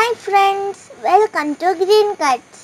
hi friends welcome to green cuts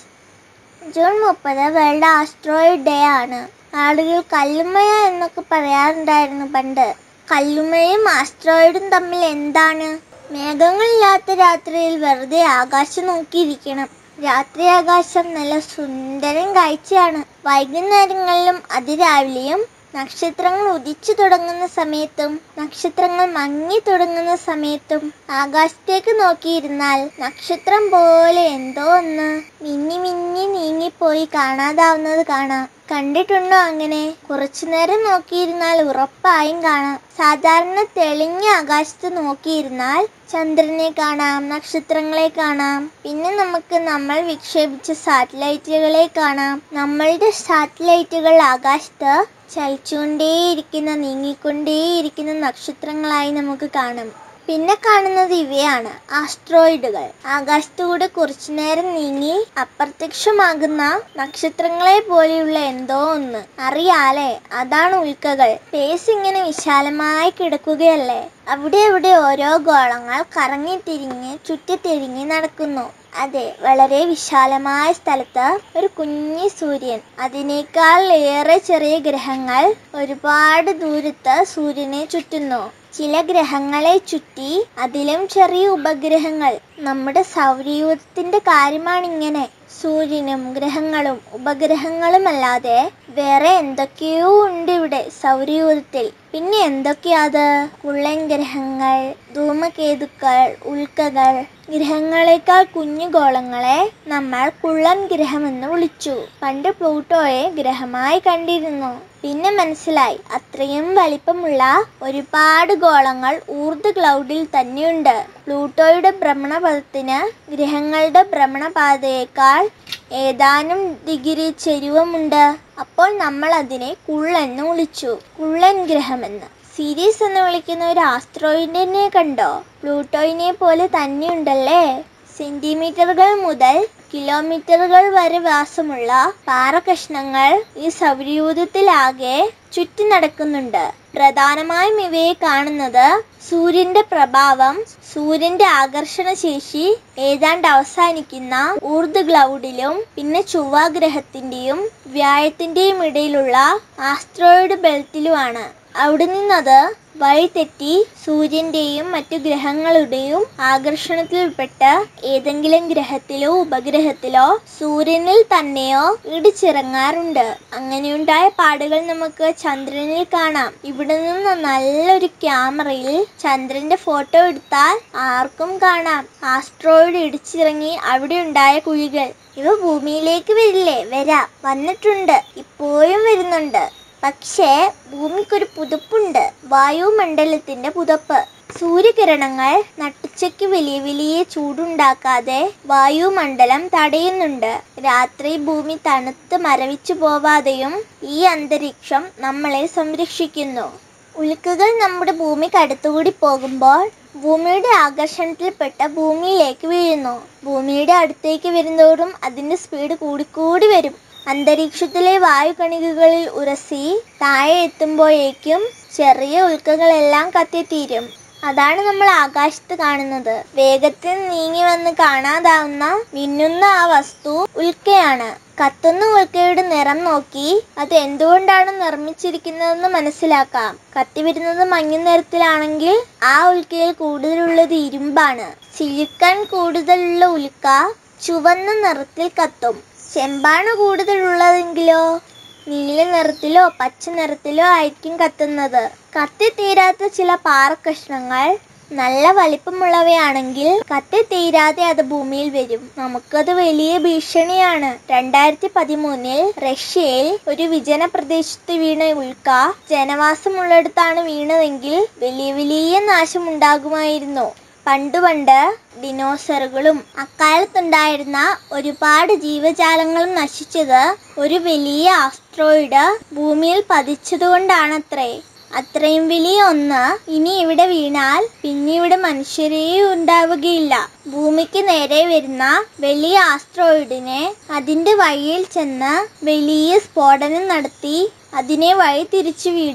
June മുപ്പത് world asteroid day ആണ് ആളുകൾ കല്ലുമഴ എന്നൊക്കെ പറയാറുണ്ടായിരുന്നു പണ്ട് കല്ലുമഴയും ആസ്ട്രോയിഡും തമ്മിൽ എന്താണ് മേഘങ്ങളില്ലാത്ത രാത്രിയിൽ വെറുതെ ആകാശം നോക്കിയിരിക്കണം രാത്രി ആകാശം നല്ല സുന്ദരം കാഴ്ചയാണ് വൈകുന്നേരങ്ങളിലും അതിരാവിലെയും നക്ഷത്രങ്ങൾ ഉദിച്ചു തുടങ്ങുന്ന സമയത്തും നക്ഷത്രങ്ങൾ മങ്ങി തുടങ്ങുന്ന സമയത്തും ആകാശത്തേക്ക് നോക്കിയിരുന്നാൽ നക്ഷത്രം പോലെ എന്തോ ഒന്ന് മിന്നി മിന്നി നീങ്ങിപ്പോയി കാണാതാവുന്നത് കാണാം കണ്ടിട്ടുണ്ടോ അങ്ങനെ കുറച്ചു നേരം നോക്കിയിരുന്നാൽ ഉറപ്പായും കാണാം സാധാരണ തെളിഞ്ഞ ആകാശത്ത് നോക്കിയിരുന്നാൽ ചന്ദ്രനെ കാണാം നക്ഷത്രങ്ങളെ കാണാം പിന്നെ നമുക്ക് നമ്മൾ വിക്ഷേപിച്ച സാറ്റലൈറ്റുകളെ കാണാം നമ്മളുടെ സാറ്റലൈറ്റുകൾ ആകാശത്ത് ചലിച്ചുകൊണ്ടേയിരിക്കുന്ന നീങ്ങിക്കൊണ്ടേയിരിക്കുന്ന നക്ഷത്രങ്ങളായി നമുക്ക് കാണും പിന്നെ കാണുന്നത് ഇവയാണ് ആസ്ട്രോയിഡുകൾ ആകാശത്തുകൂടെ കുറച്ചു നേരം നീങ്ങി അപ്രത്യക്ഷമാകുന്ന നക്ഷത്രങ്ങളെ പോലെയുള്ള എന്തോ ഒന്ന് അറിയാലേ അതാണ് ഉൽക്കകൾ സ്പേസ് ഇങ്ങനെ വിശാലമായി കിടക്കുകയല്ലേ അവിടെ അവിടെ ഓരോ ഗോളങ്ങൾ കറങ്ങിത്തിരിഞ്ഞ് ചുറ്റിത്തിരിഞ്ഞ് നടക്കുന്നു അതെ വളരെ വിശാലമായ സ്ഥലത്ത് ഒരു കുഞ്ഞു സൂര്യൻ അതിനേക്കാൾ ഏറെ ചെറിയ ഗ്രഹങ്ങൾ ഒരുപാട് ദൂരത്ത് സൂര്യനെ ചുറ്റുന്നു ചില ഗ്രഹങ്ങളെ ചുറ്റി അതിലും ചെറിയ ഉപഗ്രഹങ്ങൾ നമ്മുടെ സൗരയൂഥത്തിന്റെ കാര്യമാണിങ്ങനെ സൂര്യനും ഗ്രഹങ്ങളും ഉപഗ്രഹങ്ങളുമല്ലാതെ വേറെ എന്തൊക്കെയോ ഉണ്ട് ഇവിടെ സൗരയൂഥത്തിൽ പിന്നെ എന്തൊക്കെയാത് കുള്ളൻ ഗ്രഹങ്ങൾ ധൂമകേതുക്കൾ ഉൽക്കകൾ ഗ്രഹങ്ങളെക്കാൾ കുഞ്ഞു ഗോളങ്ങളെ നമ്മൾ കുള്ളൻ ഗ്രഹമെന്ന് വിളിച്ചു പണ്ട് പ്ലൂട്ടോയെ ഗ്രഹമായി കണ്ടിരുന്നു പിന്നെ മനസ്സിലായി അത്രയും വലിപ്പമുള്ള ഒരുപാട് ഗോളങ്ങൾ ഊർദ്ധ ക്ലൗഡിൽ തന്നെയുണ്ട് പ്ലൂട്ടോയുടെ ഭ്രമണപഥത്തിന് ഗ്രഹങ്ങളുടെ ഭ്രമണപാതയേക്കാൾ ഏതാനും ഡിഗ്രി ചെരുവമുണ്ട് അപ്പോൾ നമ്മൾ അതിനെ കുള്ളെന്ന് വിളിച്ചു കുള്ളൻ ഗ്രഹമെന്ന് സീരീസ് എന്ന് വിളിക്കുന്ന ഒരു ആസ്ട്രോയിഡിനെ കണ്ടോ പ്ലൂട്ടോയിനെ പോലെ തന്നെയുണ്ടല്ലേ സെന്റിമീറ്ററുകൾ മുതൽ കിലോമീറ്ററുകൾ വരെ വ്യാസമുള്ള പാറകഷ്ണങ്ങൾ ഈ സൗരയൂഥത്തിലാകെ ചുറ്റി നടക്കുന്നുണ്ട് പ്രധാനമായും ഇവയെ കാണുന്നത് സൂര്യന്റെ പ്രഭാവം സൂര്യന്റെ ആകർഷണ ശേഷി ഏതാണ്ട് അവസാനിക്കുന്ന ഊർദ്ധ ക്ലൗഡിലും പിന്നെ ചൊവ്വാഗ്രഹത്തിന്റെയും വ്യാഴത്തിന്റെയും ഇടയിലുള്ള ആസ്ട്രോയിഡ് ബെൽറ്റിലുമാണ് അവിടെ നിന്നത് വഴിതെറ്റി സൂര്യന്റെയും മറ്റു ഗ്രഹങ്ങളുടെയും ആകർഷണത്തിൽപ്പെട്ട് ഏതെങ്കിലും ഗ്രഹത്തിലോ ഉപഗ്രഹത്തിലോ സൂര്യനിൽ തന്നെയോ ഇടിച്ചിറങ്ങാറുണ്ട് അങ്ങനെയുണ്ടായ പാടുകൾ നമുക്ക് ചന്ദ്രനിൽ കാണാം ഇവിടെ നിന്ന് നല്ലൊരു ക്യാമറയിൽ ചന്ദ്രന്റെ ഫോട്ടോ എടുത്താൽ ആർക്കും കാണാം ആസ്ട്രോയിഡ് ഇടിച്ചിറങ്ങി അവിടെ ഉണ്ടായ കുഴികൾ ഇവ ഭൂമിയിലേക്ക് വരില്ലേ വരാം വന്നിട്ടുണ്ട് ഇപ്പോഴും വരുന്നുണ്ട് പക്ഷേ ഭൂമിക്കൊരു പുതപ്പുണ്ട് വായുമണ്ഡലത്തിന്റെ പുതപ്പ് സൂര്യകിരണങ്ങൾ നട്ടുച്ചയ്ക്ക് വലിയ വലിയ ചൂടുണ്ടാക്കാതെ വായുമണ്ഡലം തടയുന്നുണ്ട് രാത്രി ഭൂമി തണുത്ത് മരവിച്ചു പോവാതെയും ഈ അന്തരീക്ഷം നമ്മളെ സംരക്ഷിക്കുന്നു ഉൽക്കകൾ നമ്മുടെ ഭൂമിക്ക് അടുത്തുകൂടി പോകുമ്പോൾ ഭൂമിയുടെ ആകർഷണത്തിൽപ്പെട്ട ഭൂമിയിലേക്ക് വീഴുന്നു ഭൂമിയുടെ അടുത്തേക്ക് വരുന്തോറും അതിന്റെ സ്പീഡ് കൂടിക്കൂടി വരും അന്തരീക്ഷത്തിലെ വായുകണികകളിൽ ഉരസി താഴെ എത്തുമ്പോഴേക്കും ചെറിയ ഉൽക്കകളെല്ലാം കത്തിത്തീരും അതാണ് നമ്മൾ ആകാശത്ത് കാണുന്നത് വേഗത്തിൽ നീങ്ങി വന്ന് കാണാതാവുന്ന മിന്നുന്ന ആ വസ്തു ഉൽക്കയാണ് കത്തുന്ന ഉൽക്കയുടെ നിറം നോക്കി അത് എന്തുകൊണ്ടാണ് നിർമ്മിച്ചിരിക്കുന്നതെന്ന് മനസ്സിലാക്കാം കത്തി വരുന്നത് മഞ്ഞ നിറത്തിലാണെങ്കിൽ ആ ഉൽക്കയിൽ കൂടുതലുള്ളത് ഇരുമ്പാണ് സിലിക്കൺ കൂടുതലുള്ള ഉൽക്ക ചുവന്ന നിറത്തിൽ കത്തും ചെമ്പാണ് കൂടുതലുള്ളതെങ്കിലോ നീല നിറത്തിലോ പച്ച നിറത്തിലോ ആയിരിക്കും കത്തുന്നത് കത്തിത്തീരാത്ത ചില പാറക്കഷ്ണങ്ങൾ നല്ല വലിപ്പമുള്ളവയാണെങ്കിൽ കത്തിത്തീരാതെ അത് ഭൂമിയിൽ വരും നമുക്കത് വലിയ ഭീഷണിയാണ് രണ്ടായിരത്തി പതിമൂന്നിൽ റഷ്യയിൽ ഒരു വിജന പ്രദേശത്ത് വീണ ഉൽക്ക ജനവാസമുള്ളിടത്താണ് വീണതെങ്കിൽ വലിയ വലിയ നാശമുണ്ടാകുമായിരുന്നു പണ്ട് പണ്ട് ഡിനോസറുകളും അക്കാലത്തുണ്ടായിരുന്ന ഒരുപാട് ജീവജാലങ്ങളും നശിച്ചത് ഒരു വലിയ ആസ്ട്രോയിഡ് ഭൂമിയിൽ പതിച്ചതുകൊണ്ടാണത്രേ അത്രയും വലിയ ഒന്ന് ഇനി ഇവിടെ വീണാൽ പിന്നെ ഇവിടെ മനുഷ്യരേ ഉണ്ടാവുകയില്ല ഭൂമിക്ക് നേരെ വരുന്ന വലിയ ആസ്ട്രോയിഡിനെ അതിന്റെ വഴിയിൽ ചെന്ന് വലിയ സ്ഫോടനം നടത്തി അതിനെ വഴി തിരിച്ചു വിടാൻ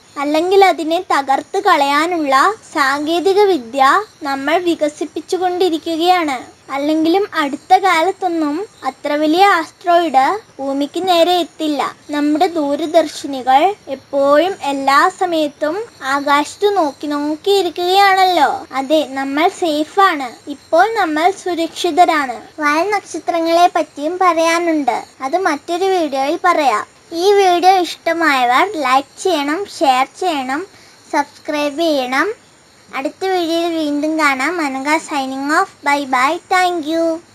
അല്ലെങ്കിൽ അതിനെ തകർത്ത് കളയാനുള്ള സാങ്കേതിക വിദ്യ നമ്മൾ വികസിപ്പിച്ചുകൊണ്ടിരിക്കുകയാണ് അല്ലെങ്കിലും അടുത്ത കാലത്തൊന്നും അത്ര വലിയ ആസ്ട്രോയിഡ് ഭൂമിക്ക് നേരെ എത്തില്ല നമ്മുടെ ദൂരദർശിനികൾ എപ്പോഴും എല്ലാ സമയത്തും ആകാശത്ത് നോക്കി നോക്കിയിരിക്കുകയാണല്ലോ അതെ നമ്മൾ സേഫാണ് ഇപ്പോൾ നമ്മൾ സുരക്ഷിതരാണ് വാൽ നക്ഷത്രങ്ങളെ പറ്റിയും പറയാനുണ്ട് അത് മറ്റൊരു വീഡിയോയിൽ പറയാം ഈ വീഡിയോ ഇഷ്ടമായവർ ലൈക്ക് ചെയ്യണം ഷെയർ ചെയ്യണം സബ്സ്ക്രൈബ് ചെയ്യണം അടുത്ത വീഡിയോയിൽ വീണ്ടും കാണാം Manaka signing off bye bye thank U